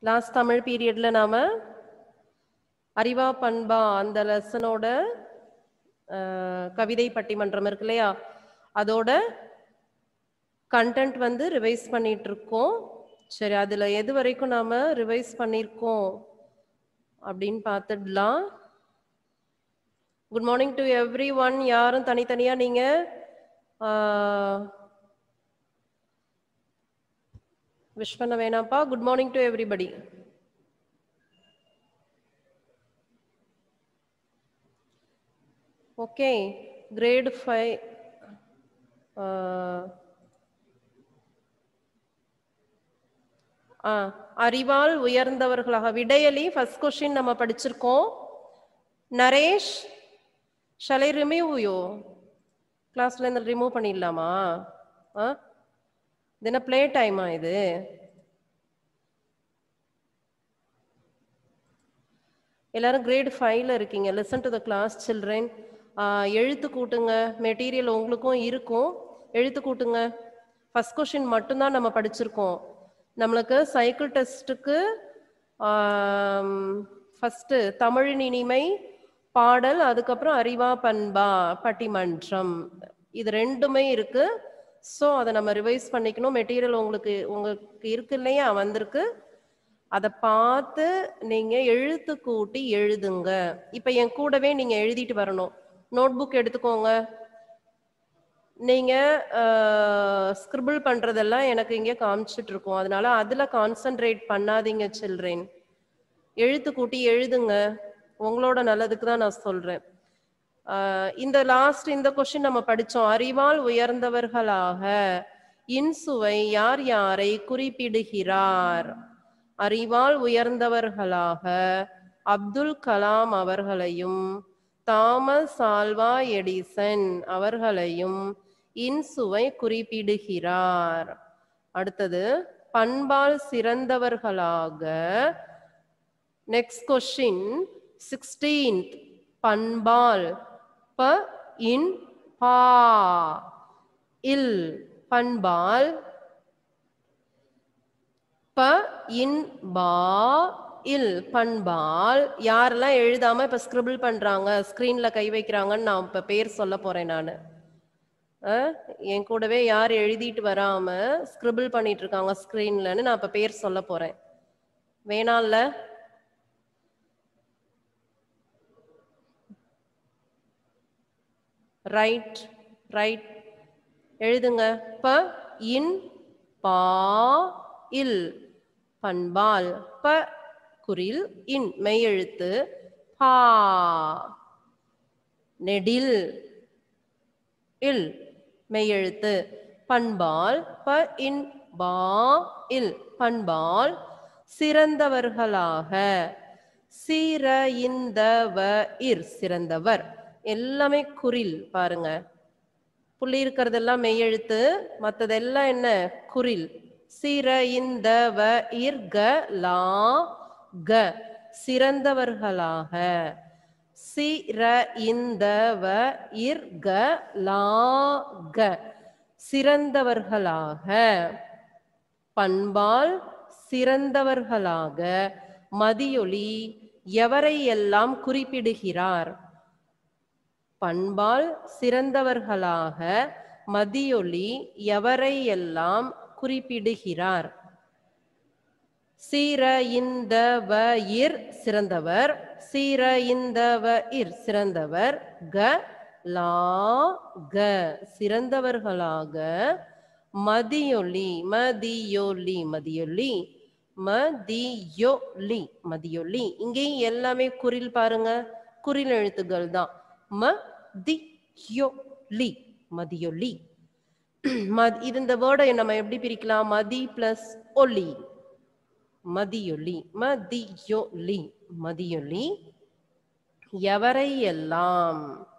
Last Tamil பீரியட்ல நாம அறிவா பண்பா அந்த லெசனோட கவிதை பட்டிமன்றம் இருக்கு இல்லையா அதோட கண்டென்ட் வந்து ரிவைஸ் பண்ணிட்டு இருக்கோம் சரி அதுல எது வரைக்கும் நாம ரிவைஸ் பண்ணியிருக்கோம் அப்படின்னு பார்த்துடலாம் good morning to every one யாரும் தனித்தனியா நீங்க விஷ் பண்ண வேணாம்ப்பா good morning to everybody okay grade five ஆ அறிவால் உயர்ந்தவர்களாக விடையலி ஃபர்ஸ்ட் கொஸ்டின் நம்ம படிச்சிருக்கோம் நரேஷ் ஷலை ரிமூவ் யூ கிளாஸ்ல இருந்து ரிமூவ் பண்ணிடலாமா ஆ இது என்ன ப்ளே டைமா இது எல்லாரும் கிரேட் ஃபைவ்ல இருக்கீங்க listen to the class children எழுத்து கூட்டுங்க மெட்டீரியல் உங்களுக்கும் இருக்கும் எழுத்து கூட்டுங்க ஃபர்ஸ்ட் கொஷின் மட்டும்தான் நம்ம படிச்சிருக்கோம் நம்மளுக்கு சைக்கிள் டெஸ்ட்டுக்கு ஃபஸ்ட்டு தமிழின் இனிமை பாடல் அதுக்கப்புறம் அறிவா பண்பா பட்டிமன்றம் இது ரெண்டுமே இருக்கு ஸோ அதை நம்ம ரிவைஸ் பண்ணிக்கணும் மெட்டீரியல் உங்களுக்கு உங்களுக்கு இருக்கு இல்லையா வந்திருக்கு அதை பார்த்து நீங்க எழுத்து கூட்டி எழுதுங்க இப்ப என் கூடவே நீங்க எழுதிட்டு வரணும் நோட் புக் எடுத்துக்கோங்க நீங்க ஸ்கிரிபிள் பண்றதெல்லாம் எனக்கு இங்க காமிச்சிட்டு இருக்கோம் அதனால அதுல கான்சென்ட்ரேட் பண்ணாதீங்க சில்ட்ரன் எழுத்து கூட்டி எழுதுங்க உங்களோட நல்லதுக்கு தான் நான் சொல்றேன் இந்த லாஸ்ட் இந்த கொஸ்டின் நம்ம படிச்சோம் அறிவால் உயர்ந்தவர்களாக இன்சுவை யார் யாரை குறிப்பிடுகிறார் அறிவால் உயர்ந்தவர்களாக அப்துல் கலாம் அவர்களையும் தாமஸ் ஆல்வா எடிசன் அவர்களையும் இன்சுவை குறிப்பிடுகிறார் அடுத்தது பண்பால் சிறந்தவர்களாக நெக்ஸ்ட் கொஸ்டின் சிக்ஸ்டீன்த் பண்பால் ப இன் பா இல் பண்பால் ப இன் பா இல் பண்பால் யாரெல்லாம் எழுதாம இப்ப ஸ்கிரிபிள் பண்றாங்க ஸ்கிரீன்ல கை வைக்கிறாங்கன்னு நான் இப்ப பேர் சொல்ல போறேன் நான் என் கூடவே யார் எழுதிட்டு வராம ஸ்கிரிபிள் பண்ணிட்டு இருக்காங்க ஸ்கிரீன்லன்னு நான் இப்ப பேர் சொல்ல போறேன் வேணாம்ல ரைட் ரைட் எழுதுங்க ப இன் பா இல் பண்பால் ப குறில் இன் மெய்யெழுத்து பா நெடில் இல் மெய்யெழுத்து பண்பால் ப இன் பா இல் பண்பால் சிறந்தவர்களாக சீர இந்த வ இர் சிறந்தவர் எல்லாமே குறில் பாருங்க புள்ளி இருக்கிறதெல்லாம் மெய்யெழுத்து மற்றதெல்லாம் என்ன குறில் சிற இந்த வ இர் க லா க சிறந்தவர்களாக சிற இந்த வ இர் க லா க சிறந்தவர்களாக பண்பால் சிறந்தவர்களாக மதியொலி எவரை எல்லாம் குறிப்பிடுகிறார் பண்பால் சிறந்தவர்களாக மதியொலி எவரை எல்லாம் குறிப்பிடுகிறார் சீர இந்த வ இர் சிறந்தவர் சீர இந்த வ இர் சிறந்தவர் க லா க சிறந்தவர்களாக மதியொலி மதியொலி மதியொலி மதியொலி மதியொலி இங்கேயும் எல்லாமே குறில் பாருங்க குறில் எழுத்துக்கள் தான் ம தி யோ லி மதியொலி இது இந்த வேர்டை நம்ம எப்படி பிரிக்கலாம் மதி பிளஸ் ஒலி மதியொலி மதியொலி மதியொலி எவரை எல்லாம்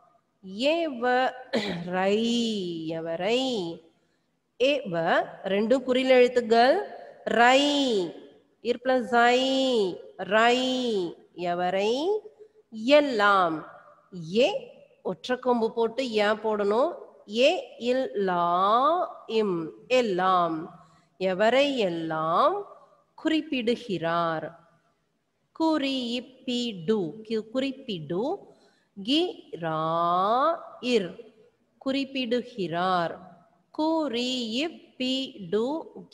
ஏவரை எவரை ஏவ ரெண்டும் குறில் எழுத்துக்கள் ரை இர் பிளஸ் ஐ ரை எவரை எல்லாம் ஏ ஒற்றைக்கொம்பு போட்டு ஏன் போடணும் ஏ இல் லா இம் எல்லாம் எவரை எல்லாம் குறிப்பிடுகிறார் குறிப்பிடு கி- குறிப்பிடு கிராயிர் குறிப்பிடுகிறார் குறிப்பிடு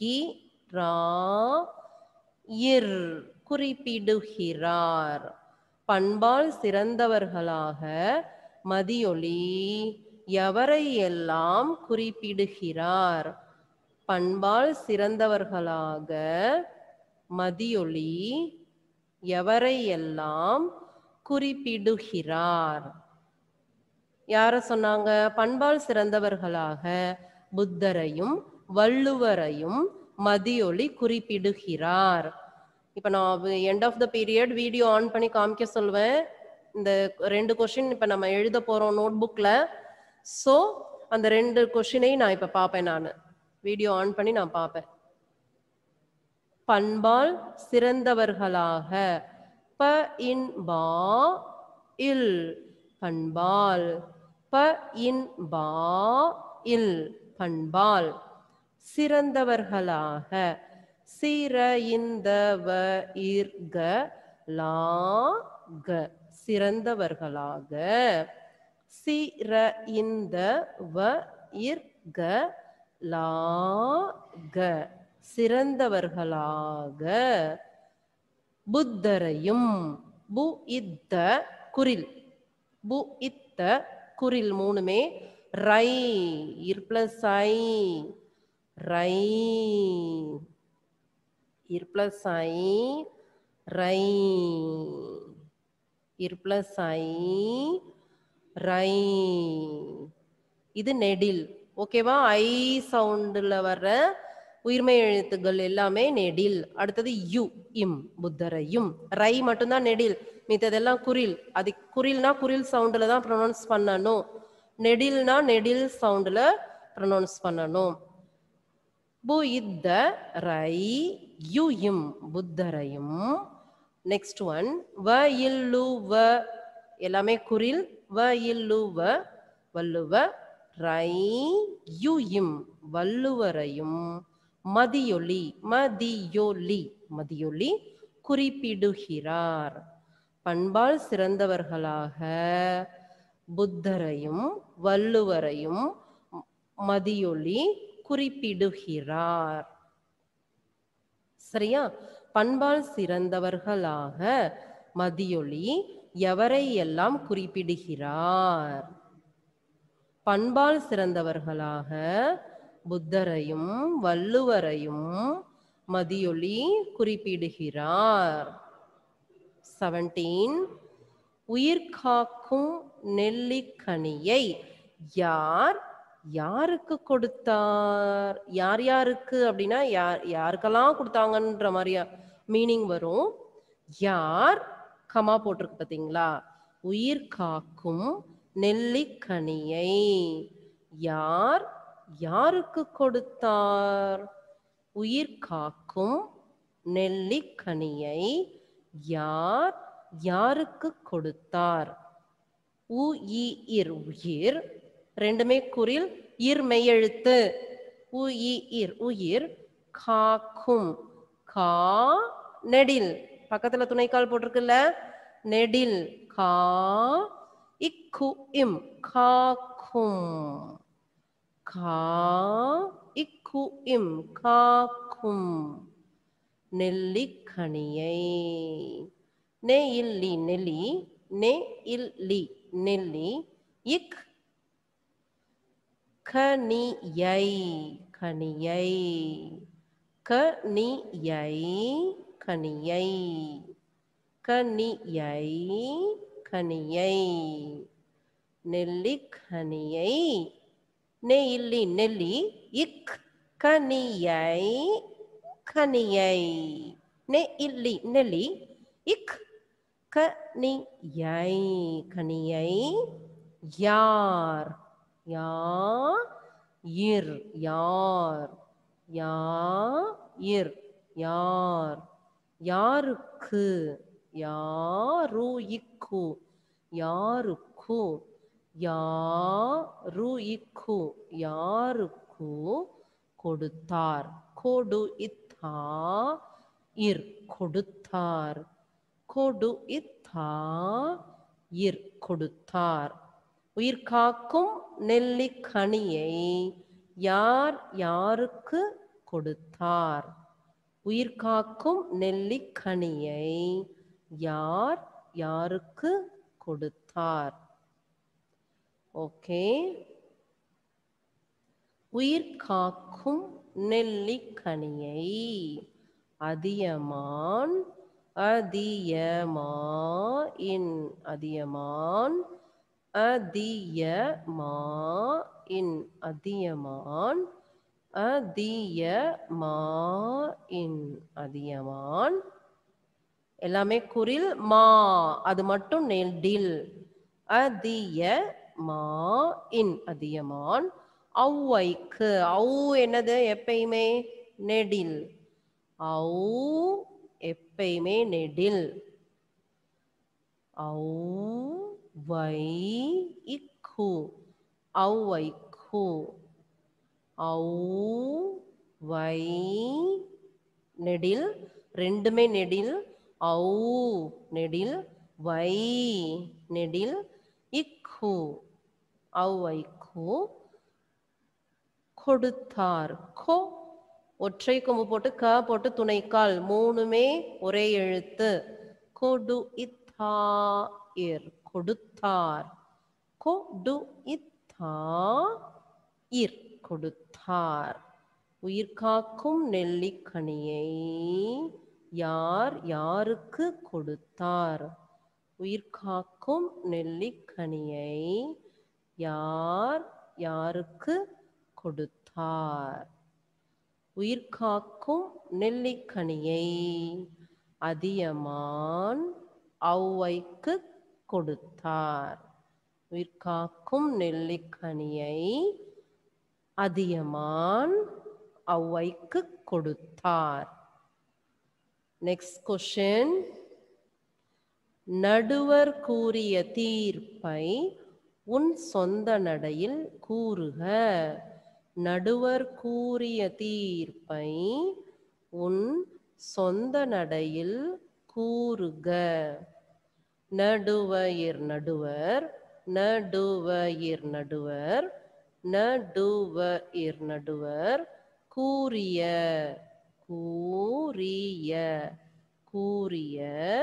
கிராயிர் குறிப்பிடுகிறார் பண்பால் சிறந்தவர்களாக மதியொலி எவரை எல்லாம் குறிப்பிடுகிறார் பண்பால் சிறந்தவர்களாக மதியொலி எவரை எல்லாம் குறிப்பிடுகிறார் யார சொன்னாங்க பண்பால் சிறந்தவர்களாக புத்தரையும் வள்ளுவரையும் மதியொலி குறிப்பிடுகிறார் இப்ப நான் end of the period video on பண்ணி காமிக்க சொல்வேன் இந்த ரெண்டு கொஷின் இப்ப நம்ம எழுத போறோம் நோட் புக்ல சோ அந்த ரெண்டு கொஷினையும் நான் இப்ப பார்ப்பேன் நான் வீடியோ ஆன் பண்ணி நான் பார்ப்பேன் பண்பால் சிறந்தவர்களாக ப இன் பா இல் பண்பால் ப இன் பா இல் பண்பால் சிறந்தவர்களாக சிற இந்த வ இர்க லா க சிறந்தவர்களாக சிற இந்த வ இர்க லா க சிறந்தவர்களாக புத்தரையும் பு இத்த குரில் பு இத்த குரில் மூணுமே ரை இர் பிளஸ் ஐ ரை இர் பிளஸ் ஐ ரை இர் பிளஸ் ஐ ரை இது நெடில் ஓகேவா ஐ சவுண்டில் வர்ற உயிர்மை எழுத்துக்கள் எல்லாமே நெடில் அடுத்தது யு இம் புத்தரையும் ரை மட்டும்தான் நெடில் மித்ததெல்லாம் குரில் அது குரில்னா குரில் சவுண்டில் தான் ப்ரொனவுன்ஸ் பண்ணணும் நெடில்னா நெடில் சவுண்டில் ப்ரொனவுன்ஸ் பண்ணணும் பு இத்த ரை யு இம் புத்தரையும் நெக்ஸ்ட் ஒன் வ இல்லு வ எல்லாமே குரில் வ இல்லு வ வள்ளுவ ரை யு இம் வள்ளுவரையும் மதியொலி மதியொலி மதியொலி குறிப்பிடுகிறார் பண்பால் சிறந்தவர்களாக புத்தரையும் வள்ளுவரையும் மதியொலி குறிப்பிடுகிறார் சரியா பண்பால் சிறந்தவர்களாக மதியொலி எவரை எல்லாம் குறிப்பிடுகிறார் பண்பால் சிறந்தவர்களாக புத்தரையும் வள்ளுவரையும் மதியொலி குறிப்பிடுகிறார் செவன்டீன் உயிர் காக்கும் நெல்லிக்கனியை யார் யாருக்கு கொடுத்தார் யார் யாருக்கு அப்படின்னா யார் யாருக்கெல்லாம் கொடுத்தாங்கன்ற மாதிரியா மீனிங் வரும் யார் கமா போட்டிருக்கு பார்த்தீங்களா உயிர் காக்கும் நெல்லிக்கனியை யார் யாருக்கு கொடுத்தார் உயிர் காக்கும் நெல்லிக்கனியை யார் யாருக்கு கொடுத்தார் உ இ இர் உயிர் ரெண்டுமே குரில் இர் மெய்யெழுத்து உ இ இர் உயிர் காக்கும் கா நெடில் பக்கத்துல துணைக்கால் போட்டிருக்குல்ல நெடில் கா இக்கு இம் காக்கும் கா இக்கு இம் காக்கும் நெல்லிக்கனியை நெ இல்லி நெல்லி நெ இல்லி நெல்லி இக் கனியை கனியை கனியை கனியை கனியை கனியை நெல்லிக்கனியை நெ இல்லி நெல்லி இக் கனியை கனியை நெ இல்லி நெல்லி இக் கனியை கனியை யார் யா இர் யார் யா இர் யார் யாருக்கு யாரு இக்கு யாருக்கு யாரு இக்கு யாருக்கு கொடுத்தார் கொடு இத்தா இர் கொடுத்தார் கொடு இத்தா இர் கொடுத்தார் உயிர் காக்கும் நெல்லிக்கனியை யார் யாருக்கு கொடுத்தார் உயிர் காக்கும் நெல்லிக்கனியை யார் யாருக்கு கொடுத்தார் ஓகே உயிர் காக்கும் நெல்லிக்கனியை அதியமான் அதியமா இன் அதியமான் அதியமா இன் அதியமான் அதியமா இன் அதியமான் எல்லாமே குரில் மா அது மட்டும் நெடில் அதிய மா இன் அதியமான் ஔவைக்கு ஔ என்னது எப்பயுமே நெடில் ஔ எப்பயுமே நெடில் ஔ வை இக்கு ஔவைக்கு ஔ வை நெடில் ரெண்டுமே நெடில் ஔ நெடில் வை நெடில் இக்கு ஔவைக்கு கொடுத்தார் கோ ஒற்றை கொம்பு போட்டு க போட்டு துணைக்கால் மூணுமே ஒரே எழுத்து கொடு இத்தா இர் கொடுத்தார் கொடு இத்தா இர் கொடுத்தார் உயிர் காக்கும் நெல்லிக்கனியை யார் யாருக்கு கொடுத்தார் உயிர் காக்கும் நெல்லிக்கனியை யார் யாருக்கு கொடுத்தார் உயிர் காக்கும் நெல்லிக்கனியை அதியமான் ஔவைக்கு கொடுத்தார் உயிர் காக்கும் நெல்லிக்கனியை அதியமான் ஔவைக்கு கொடுத்தார் நெக்ஸ்ட் கொஷின் நடுவர் கூறிய தீர்ப்பை உன் சொந்த நடையில் கூறுக நடுவர் கூறிய தீர்ப்பை உன் சொந்த நடையில் கூறுக நடுவயிர் நடுவர் நடுவயிர் நடுவர் நடுவயிர் நடுவர் கூறிய கூறிய கூறிய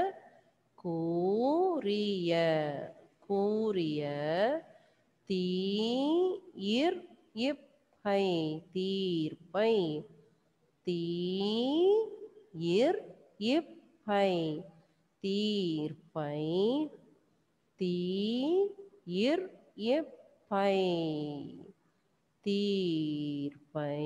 கூறிய கூறிய தீர் இப்பை தீர்ப்பை தீர் இப்பை தீர்ப்பை தீர் இப்பை தீர்ப்பை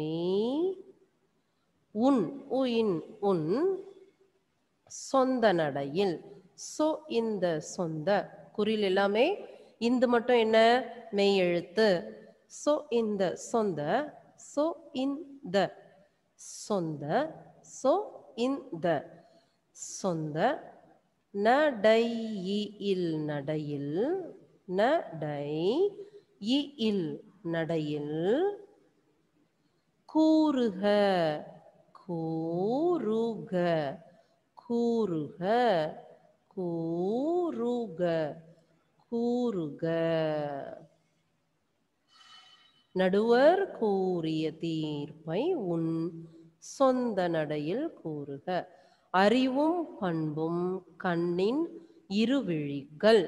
உன் உயின் உன் சொந்த நடையில் சோ இந்த சொந்த குறில் எல்லாமே இந்த மட்டும் என்ன மெய் எழுத்து சோ இந்த சொந்த சோ இந்த சொந்த சோ இந்த சொந்த நடையில் நடையில் நடை இல் நடையில் கூறுக கூறுக கூறுக கூறுக கூறுக நடுவர் கூறிய தீர்ப்பை உன் சொந்த நடையில் கூறுக அறிவும் பண்பும் கண்ணின் இருவிழிகள்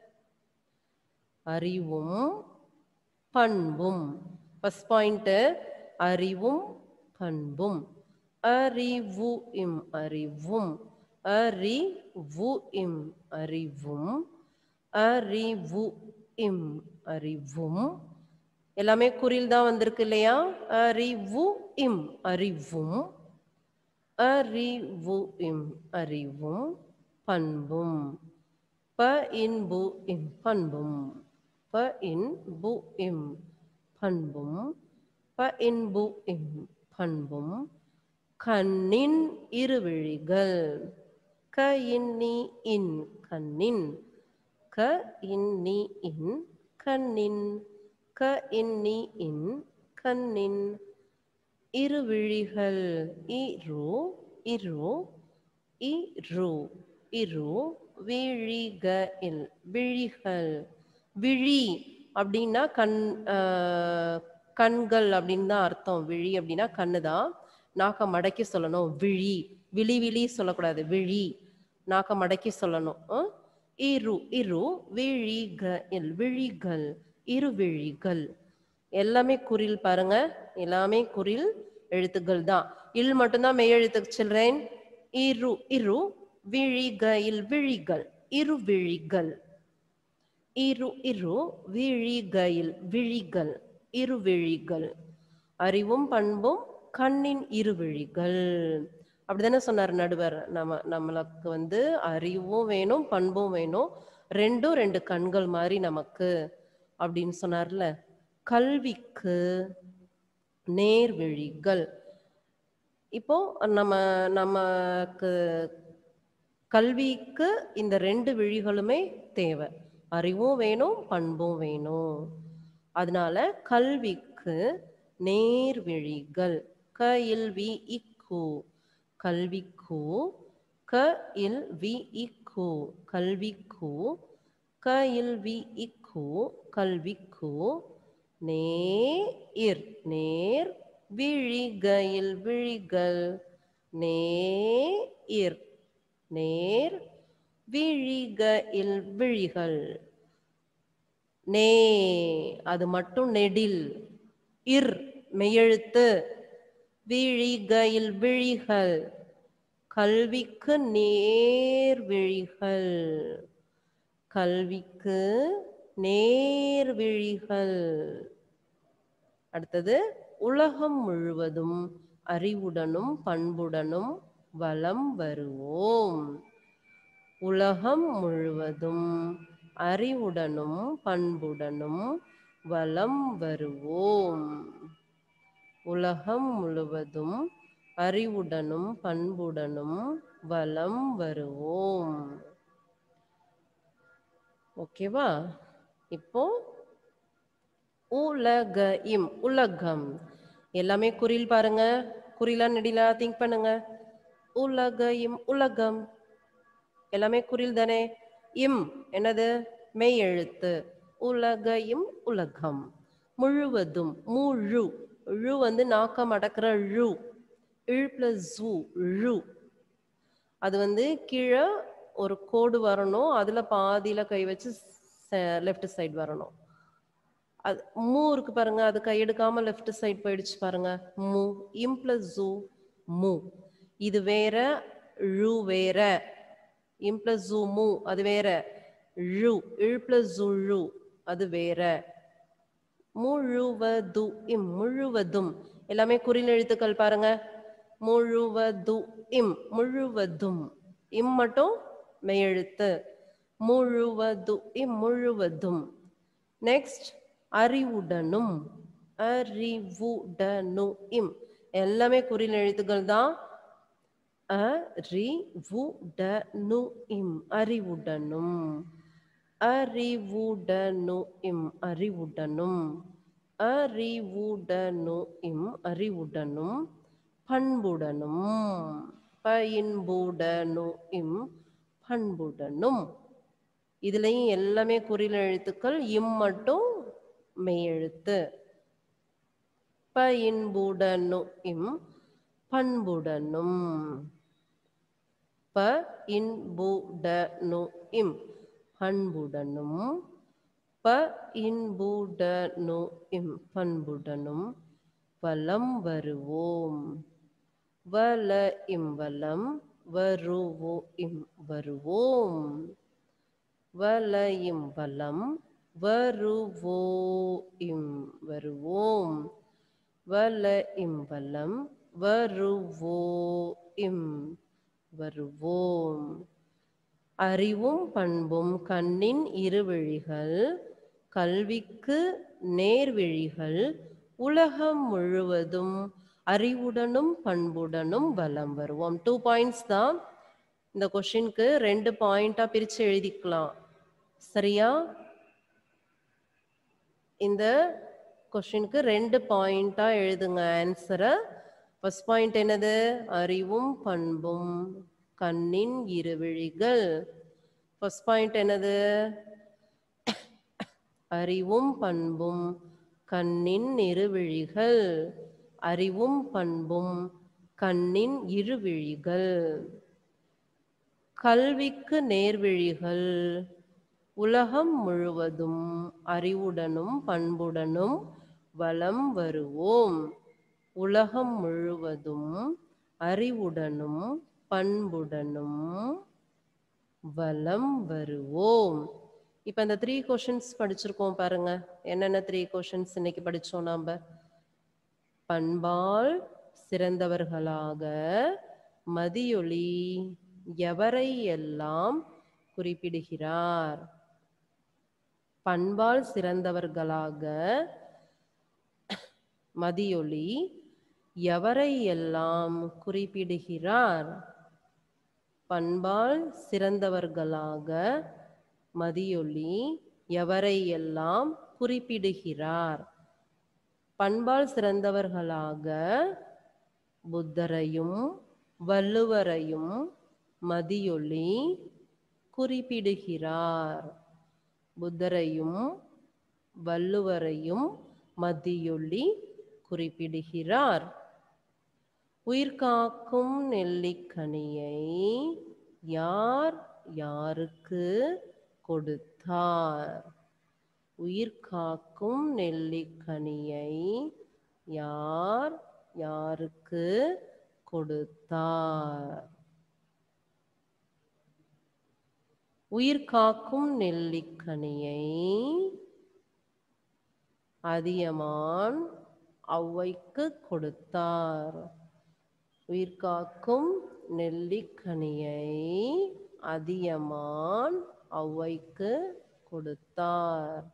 அறிவும் பண்பும் ஃபர்ஸ்ட் பாயிண்ட் அறிவும் பண்பும் அறிவு இம் அறிவும் அறிவு இம் அறிவும் அறிவு இம் அறிவும் எல்லாமே குறில் தான் வந்திருக்கு இல்லையா அறிவு இம் அறிவும் அறிவு இம் அறிவும் பண்பும் ப இன்பு இம் பண்பும் ப இன்பு இம் பண்பும் ப இன்பு இம் பண்பும் கண்ணின் இருவிழிகள் க இன்னி இன் கண்ணின் க இன்னி இன் கண்ணின் க இன்னி இன் கண்ணின் இருவிழிகள் இரு இரு இரு இரு விழிக இல் விழிகள் விழி அப்படின்னா கண் ஆஹ், கண்கள் அப்படின்னு தான் அர்த்தம் விழி அப்படின்னா கண்ணு தான் நாக்க மடக்கி சொல்லணும் விழி விழி விழி சொல்லக்கூடாது விழி நாக்க மடக்கி சொல்லணும் ஆ? இரு இரு விழிக இல் விழிகள் இரு விழிகள் எல்லாமே குறில் பாருங்க எல்லாமே குறில் எழுத்துக்கள் தான் இல் மட்டும்தான் மெய் எழுத்து சில்ட்ரன் இரு இரு விழிக இல் விழிகள் இரு விழிகள் இரு இரு விழிகையில் விழிகள் இரு விழிகள் அறிவும் பண்பும் கண்ணின் இரு விழிகள் அப்படிதானே சொன்னார் நடுவர் நம்ம நம்மளுக்கு வந்து அறிவும் வேணும் பண்பும் வேணும் ரெண்டும் ரெண்டு கண்கள் மாதிரி நமக்கு அப்படின்னு சொன்னார்ல கல்விக்கு நேர்விழிகள் இப்போ நம்ம நமக்கு கல்விக்கு இந்த ரெண்டு விழிகளுமே தேவை அறிவும் வேணும் பண்பும் வேணும் அதனால கல்விக்கு நேர்விழிகள் க இல் வி இக்கு கல்விக்கு க இல் வி இக்கு கல்விக்கு க இல் வி இக்கு கல்விக்கு நேர் நேர் விழிகையில் விழிகள் நேர் நேர் விழிகையில் விழிகள் நே அது மட்டும் நெடில் இர் மெய்யெழுத்து விழிகையில் விழிகள் கல்விக்கு நேர் விழிகள் கல்விக்கு நேர் விழிகள் அடுத்தது உலகம் முழுவதும் அறிவுடனும் பண்புடனும் வலம் வருவோம் உலகம் முழுவதும் அறிவுடனும் பண்புடனும் வலம் வருவோம் உலகம் முழுவதும் அறிவுடனும் பண்புடனும் வலம் வருவோம் ஓகேவா இப்போ உலக இம் உலகம் எல்லாமே குறில் பாருங்க குறிலா நெடிலா திங்க் பண்ணுங்க உலக இம் உலகம் எல்லாமே குறில் தானே இம் என்னது மெய் எழுத்து உலக இம் உலகம் முழுவதும் முழு ழு வந்து நாக்கம் அடக்கிற ழு இழ் பிளஸ் ஜூ ழு அது வந்து கீழே ஒரு கோடு வரணும் அதுல பாதியில கை வச்சு லெஃப்ட் சைடு வரணும் அது மூ இருக்கு பாருங்க அது கை எடுக்காம லெஃப்ட் சைடு போயிடுச்சு பாருங்க மூ இம் பிளஸ் ஜூ மூ இது வேற ழு வேற இம் பிளஸ் ஜூ மூ அது வேற ழு இழ் பிளஸ் ஜூ ழு அது வேற முழுவது இம் முழுவதும் எல்லாமே குறில் எழுத்துக்கள் பாருங்க முழுவது இம் முழுவதும் இம் மட்டும் மெய்யெழுத்து முழுவது இம் முழுவதும் நெக்ஸ்ட் அறிவுடனும் அறிவுடனு இம் எல்லாமே குறில் எழுத்துக்கள் தான் அறிவுடனு இம் அறிவுடனும் அறிவுடனு இம் அறிவுடனும் அறிவுடனு இம் அறிவுடனும் பண்புடனும் பயின்புடனு இம் பண்புடனும் இதுலயும் எல்லாமே குறில் எழுத்துக்கள் இம் மட்டும் மெய் எழுத்து பயின்புடனு இம் பண்புடனும் ப இன்புடனு இம் பண்புடனும் ப இன்புடனு இம் பண்புடனும் வலம் வருவோம் வல இம் வலம் வருவோ இம் வருவோம் வல இம் வலம் வருவோ இம் வருவோம் வல இம் வலம் வருவோ இம் வருவோம் அறிவும் பண்பும் கண்ணின் இருவிழிகள் கல்விக்கு நேர்விழிகள் உலகம் முழுவதும் அறிவுடனும் பண்புடனும் வலம் வருவோம் டூ பாயிண்ட்ஸ் தான் இந்த கொஷினுக்கு ரெண்டு பாயிண்டா பிரிச்சு எழுதிக்கலாம் சரியா இந்த கொஷினுக்கு ரெண்டு பாயிண்டா எழுதுங்க ஆன்சரை ஃபர்ஸ்ட் பாயிண்ட் என்னது அறிவும் பண்பும் கண்ணின் இருவிழிகள் ஃபர்ஸ்ட் பாயிண்ட் என்னது அறிவும் பண்பும் கண்ணின் இருவிழிகள் அறிவும் பண்பும் கண்ணின் இருவிழிகள் கல்விக்கு நேர்விழிகள் உலகம் முழுவதும் அறிவுடனும் பண்புடனும் வலம் வருவோம் உலகம் முழுவதும் அறிவுடனும் பண்புடனும் வலம் வருவோம் இப்போ இந்த த்ரீ கொஷின்ஸ் படிச்சிருக்கோம் பாருங்க என்னென்ன த்ரீ கொஷின்ஸ் இன்னைக்கு படிச்சோம் நாம பண்பால் சிறந்தவர்களாக மதியொளி எவரை எல்லாம் குறிப்பிடுகிறார் பண்பால் சிறந்தவர்களாக மதியொளி எவரை எல்லாம் குறிப்பிடுகிறார் பண்பால் சிறந்தவர்களாக மதியொளி எவரை எல்லாம் குறிப்பிடுகிறார் பண்பால் சிறந்தவர்களாக புத்தரையும் வள்ளுவரையும் மதியொளி குறிப்பிடுகிறார் புத்தரையும் வள்ளுவரையும் மதியொளி குறிப்பிடுகிறார் உயிர்காக்கும் நெல்லிக்கனியை யார் யாருக்கு கொடுத்தார் உயிர்காக்கும் நெல்லிக்கனியை யார் யாருக்கு கொடுத்தார் உயிர்காக்கும் நெல்லிக்கனியை அதியமான் ஔவைக்கு கொடுத்தார் உயிர்காக்கும் நெல்லிக்கனியை அதியமான் ஔவைக்கு கொடுத்தார்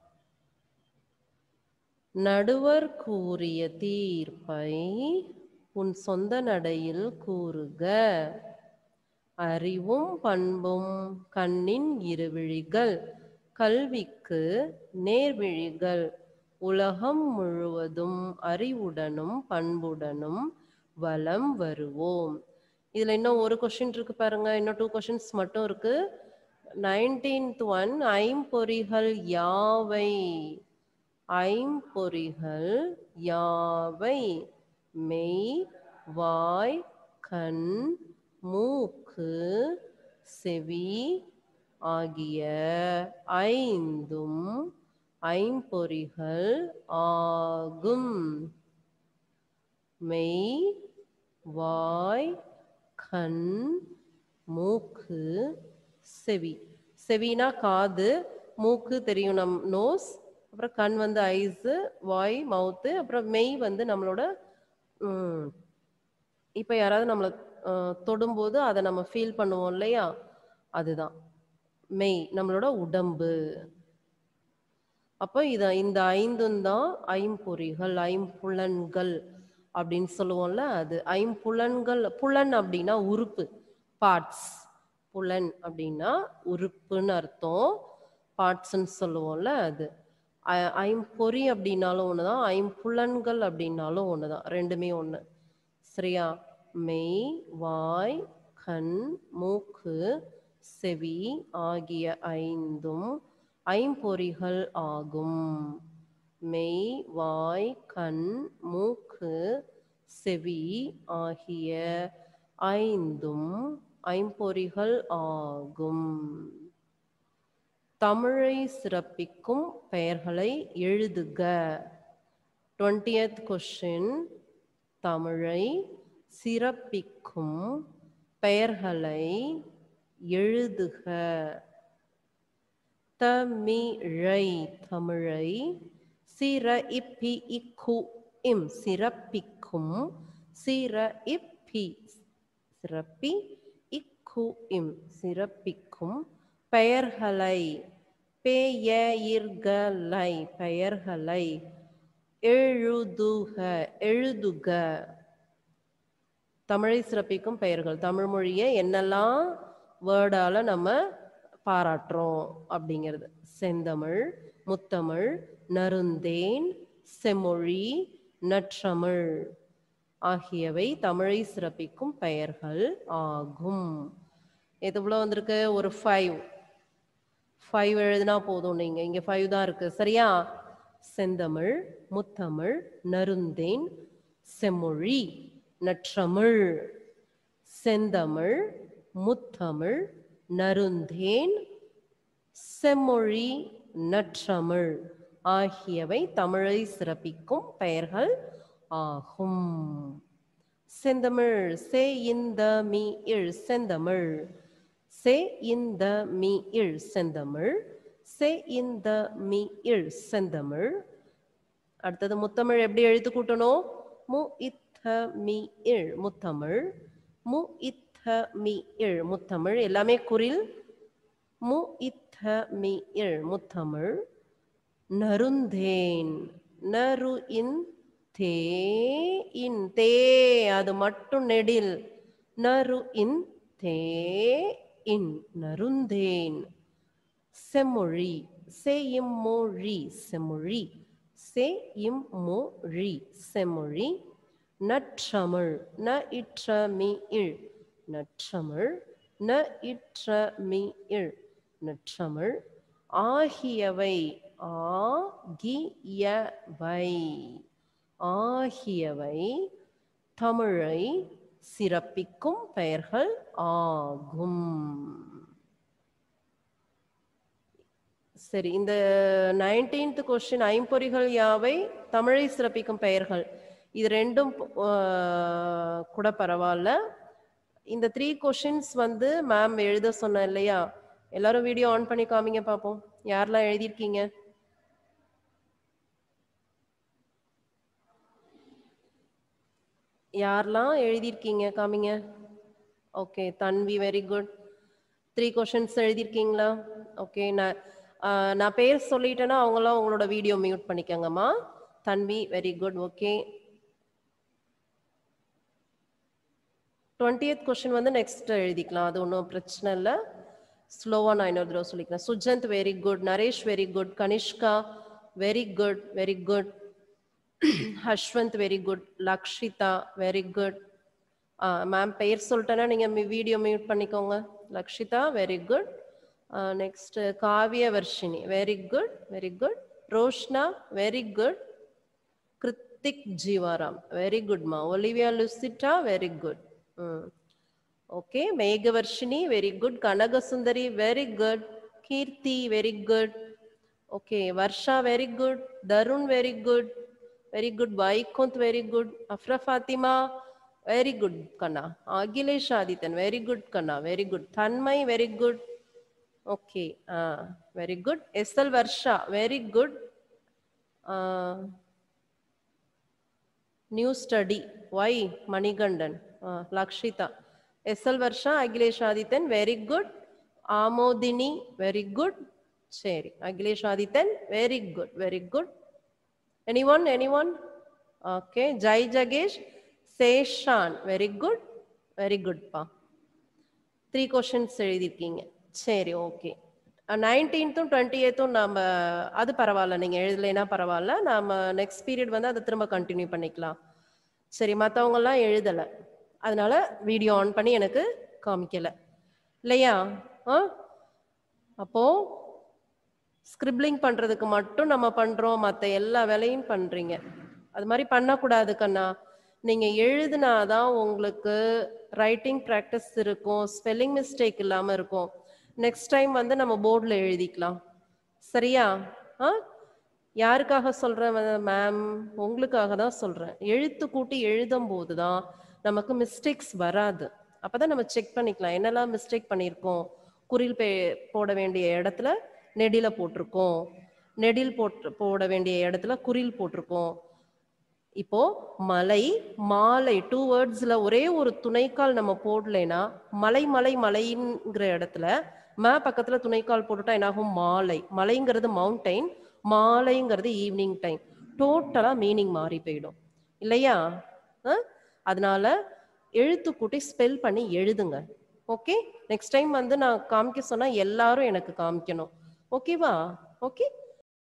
நடுவர் கூறிய தீர்ப்பை உன் சொந்த நடையில் கூறுக அறிவும் பண்பும் கண்ணின் இருவிழிகள் கல்விக்கு நேர்விழிகள் உலகம் முழுவதும் அறிவுடனும் பண்புடனும் வலம் வருவோம் இதுல இன்னும் ஒரு கொஸ்டின் இருக்கு பாருங்க இன்னும் டூ கொஸ்டின்ஸ் மட்டும் இருக்கு நைன்டீன்த் ஒன் ஐம்பொறிகள் யாவை ஐம்பொறிகள் யாவை மெய் வாய் கண் மூக்கு செவி ஆகிய ஐந்தும் ஐம்பொறிகள் ஆகும் மெய் வாய் கண் மூக்கு செவி செவினா காது மூக்கு தெரியும் நம் நோஸ் அப்புறம் கண் வந்து ஐஸு வாய் மவுத்து அப்புறம் மெய் வந்து நம்மளோட இப்போ யாராவது நம்மளை அஹ், தொடும்போது அதை நம்ம ஃபீல் பண்ணுவோம் இல்லையா அதுதான் மெய் நம்மளோட உடம்பு அப்போ இத இந்த ஐந்தும் தான் ஐம்பொறிகள் ஐம்புலன்கள் அப்படின்னு சொல்லுவோம்ல அது ஐம்புலன்கள் புலன் அப்படின்னா உறுப்பு பார்ட்ஸ் புலன் அப்படின்னா உறுப்புன்னு அர்த்தம் பார்ட்ஸ்ன்னு சொல்லுவோம்ல அது ஐ- ஐம்பொறி அப்படின்னாலும் ஒன்று தான் ஐம்புலன்கள் அப்படின்னாலும் ஒன்று தான் ரெண்டுமே ஒன்று சரியா மெய் வாய் கண் மூக்கு செவி ஆகிய ஐந்தும் ஐம்பொறிகள் ஆகும் மெய் வாய் கண் மூக்கு செவி ஆகிய ஐந்தும் ஐம்பொறிகள் ஆகும் தமிழை சிறப்பிக்கும் பெயர்களை எழுதுக டுவெண்ட்டியத் கொஷின் தமிழை சிறப்பிக்கும் பெயர்களை எழுதுக தமிழை தமிழை சிற இப்பி இக்கு இம் சிறப்பிக்கும் சிற இப்பி சிறப்பி இக்கு இம் சிறப்பிக்கும் பெயர்களை பெயர்களை பெயர்களை எழுதுக எழுதுக தமிழை சிறப்பிக்கும் பெயர்கள் தமிழ் மொழியை என்னெல்லாம் வேர்டால நம்ம பாராட்டுறோம் அப்படிங்கிறது செந்தமிழ் முத்தமிழ் நருந்தேன் செம்மொழி நற்றமிழ் ஆகியவை தமிழை சிறப்பிக்கும் பெயர்கள் ஆகும் எது இவ்வளோ வந்திருக்கு ஒரு ஃபைவ் ஃபைவ் எழுதுனா போதும் நீங்க இங்க ஃபைவ் தான் இருக்கு சரியா செந்தமிழ் முத்தமிழ் நருந்தேன் செம்மொழி நற்றமிழ் செந்தமிழ் முத்தமிழ் நருந்தேன் செம்மொழி நற்றமிழ் ஆகியவை தமிழை சிறப்பிக்கும் பெயர்கள் ஆகும் செந்தமிழ் சே இந்த மீ இழ் செந்தமிழ் சே இந்த மீ இழ் செந்தமிழ் சே இந்த மீ இழ் செந்தமிழ் அடுத்தது முத்தமிழ் எப்படி எழுத்து கூட்டணும் மு இத்த மீ இழ் முத்தமிழ் மு இத்த மீ இழ் முத்தமிழ் எல்லாமே குரில் மு இத்த மீ இழ் முத்தமிழ் நருந்தேன் நரு இன் தே இன் தே அது மட்டும் நெடில் நரு இன் தே இன் நருந்தேன் செம்மொழி சே இம் மொழி செம்மொழி சே இம் மொழி செம்மொழி நற்றமிழ் ந இற்ற மீ இழ் நற்றமிழ் ந இற்ற மீ இழ் நற்றமிழ் ஆகியவை ஆகியவை ஆகியவை தமிழை சிறப்பிக்கும் பெயர்கள் ஆகும் சரி இந்த நைன்டீன்த் கொஸ்டின் ஐம்பொறிகள் யாவை தமிழை சிறப்பிக்கும் பெயர்கள் இது ரெண்டும் ஆஹ், கூட பரவாயில்ல இந்த த்ரீ கொஷின்ஸ் வந்து மேம் எழுத சொன்னேன் இல்லையா எல்லாரும் வீடியோ ஆன் பண்ணி காமிங்க பார்ப்போம் யாரெல்லாம் எழுதியிருக்கீங்க யாரெல்லாம் எழுதியிருக்கீங்க காமிங்க okay Tanvi very good three questions எழுதியிருக்கீங்களா ஓகே நான் ஆஹ், நான் பேர் சொல்லிட்டேன்னா அவங்களாம் உங்களோட வீடியோ மியூட் பண்ணிக்கோங்கம்மா Tanvi very good okay twentieth question வந்து நெக்ஸ்ட் எழுதிக்கலாம் அது ஒன்றும் பிரச்சனை இல்லை ஸ்லோவாக நான் இன்னொரு தடவை சொல்லிக்கிறேன் Sujanth very good Naresh very good Kanishka very good very good Hashwanth very good Lakshitha very good ma'am பெயர் சொல்லிட்டேன்னா நீங்கள் வீடியோ மியூட் பண்ணிக்கோங்க Lakshitha very good next Kavya Varshini very good very good Roshna very good Kiruthik Jeevaram very குட்மா Olivia Lucita very good okay Megavarshini very good Kanagasundari very good Keerthi very good okay Varsha very good Tarun very good very good Vaikunth very good Afra Fathima very good கண்ணா Akhilesh Adithan very good கண்ணா very good Thanmai very good okay ஆ very good SL Varsha very good new study ஒய் Manikandan Lakshitha SL Varsha Akhilesh Adithan very good Amodhini very good சரி Akhilesh Adithan very good very good any one any one okay Jai ஜகேஷ் Seshan very good very குட்பா three questions எழுதியிருக்கீங்க சரி okay நைன்டீன்த்தும் twenty எய்த்தும் நம்ம அது பரவாயில்ல நீங்கள் எழுதலைன்னா பரவாயில்ல நம்ம நெக்ஸ்ட் பீரியட் வந்து அதை திரும்ப கண்டினியூ பண்ணிக்கலாம் சரி மற்றவங்கெல்லாம் எழுதலை அதனால வீடியோ ஆன் பண்ணி எனக்கு காமிக்கலை இல்லையா ஆ அப்போ ஸ்கிரிப்ளிங் பண்ணுறதுக்கு மட்டும் நம்ம பண்ணுறோம் மற்ற எல்லா வேலையும் பண்ணுறீங்க அது மாதிரி பண்ணக்கூடாது கண்ணா நீங்கள் எழுதுனாதான் உங்களுக்கு ரைட்டிங் ப்ராக்டிஸ் இருக்கும் ஸ்பெல்லிங் மிஸ்டேக் இல்லாமல் இருக்கும் நெக்ஸ்ட் டைம் வந்து நம்ம போர்டில் எழுதிக்கலாம் சரியா ஆ யாருக்காக சொல்கிறேன் மேம் உங்களுக்காக தான் சொல்கிறேன் எழுத்து கூட்டி எழுதும் போது தான் நமக்கு மிஸ்டேக்ஸ் வராது அப்போ தான் நம்ம செக் பண்ணிக்கலாம் என்னெல்லாம் மிஸ்டேக் பண்ணியிருக்கோம் குறில் பே போட வேண்டிய இடத்துல நெடில போட்டிருக்கோம் நெடில் போட்டு போட வேண்டிய இடத்துல குறில் போட்டிருக்கோம் இப்போ மலை மாலை டூ வேர்ட்ஸ்ல ஒரே ஒரு துணைக்கால் நம்ம போடலைன்னா மலை மலை மலைங்கிற இடத்துல ம பக்கத்துல துணைக்கால் போட்டுட்டா என்னாகும் மாலை மலைங்கிறது மவுண்டைன் மாலைங்கிறது ஈவினிங் டைம் டோட்டலா மீனிங் மாறி போயிடும் இல்லையா அஹ்? அதனால எழுத்து கூட்டி ஸ்பெல் பண்ணி எழுதுங்க ஓகே நெக்ஸ்ட் டைம் வந்து நான் காமிக்க சொன்னா எல்லாரும் எனக்கு காமிக்கணும் ஓகேவா ஓகே